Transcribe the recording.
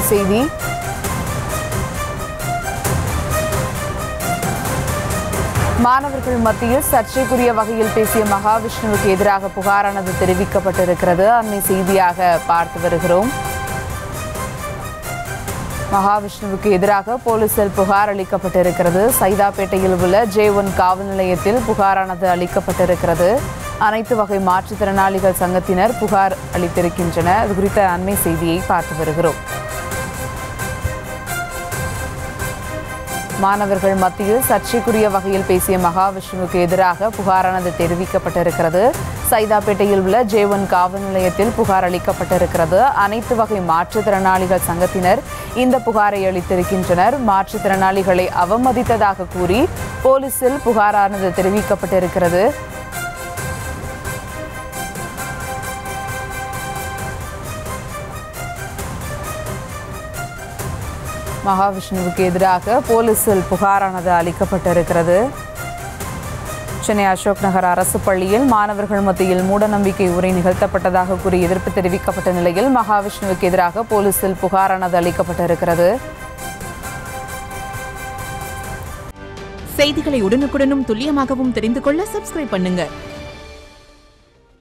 செய்தி மாணவர்கள் மத்தியில் சர்ச்சைக்குரிய வகையில் பேசிய மகாவிஷ்ணுவுக்கு எதிராக புகாரானது தெரிவிக்கப்பட்டிருக்கிறது அண்மை செய்தியாக பார்த்து வருகிறோம் மகாவிஷ்ணுவுக்கு எதிராக போலீசில் புகார் அளிக்கப்பட்டிருக்கிறது சைதாப்பேட்டையில் உள்ள ஜே ஒன் காவல் நிலையத்தில் புகாரானது அளிக்கப்பட்டிருக்கிறது அனைத்து வகை மாற்றுத்திறனாளிகள் சங்கத்தினர் புகார் அளித்திருக்கின்றனர் இது குறித்த அண்மை செய்தியை பார்த்து வருகிறோம் மாணவர்கள் மத்தியில் சர்ச்சைக்குரிய வகையில் பேசிய மகாவிஷ்ணுவுக்கு எதிராக புகாரானது தெரிவிக்கப்பட்டிருக்கிறது சைதாப்பேட்டையில் உள்ள ஜே ஒன் காவல் நிலையத்தில் புகார் அளிக்கப்பட்டிருக்கிறது அனைத்து வகை மாற்றுத்திறனாளிகள் சங்கத்தினர் இந்த புகாரை அளித்திருக்கின்றனர் மாற்றுத்திறனாளிகளை அவமதித்ததாக கூறி போலீசில் புகாரானது தெரிவிக்கப்பட்டிருக்கிறது மகாவிஷ்ணுவுக்கு எதிராக போலீசில் புகாரானது அளிக்கப்பட்டிருக்கிறது சென்னை அசோக் நகர் அரசு பள்ளியில் மாணவர்கள் மத்தியில் மூடநம்பிக்கை உரை நிகழ்த்தப்பட்டதாக கூறி எதிர்ப்பு தெரிவிக்கப்பட்ட நிலையில் மகாவிஷ்ணுவுக்கு எதிராக போலீசில் புகாரானது அளிக்கப்பட்டிருக்கிறது செய்திகளை உடனுக்குடனும் துல்லியமாகவும் தெரிந்து கொள்ள சப்ஸ்கிரைப் பண்ணுங்க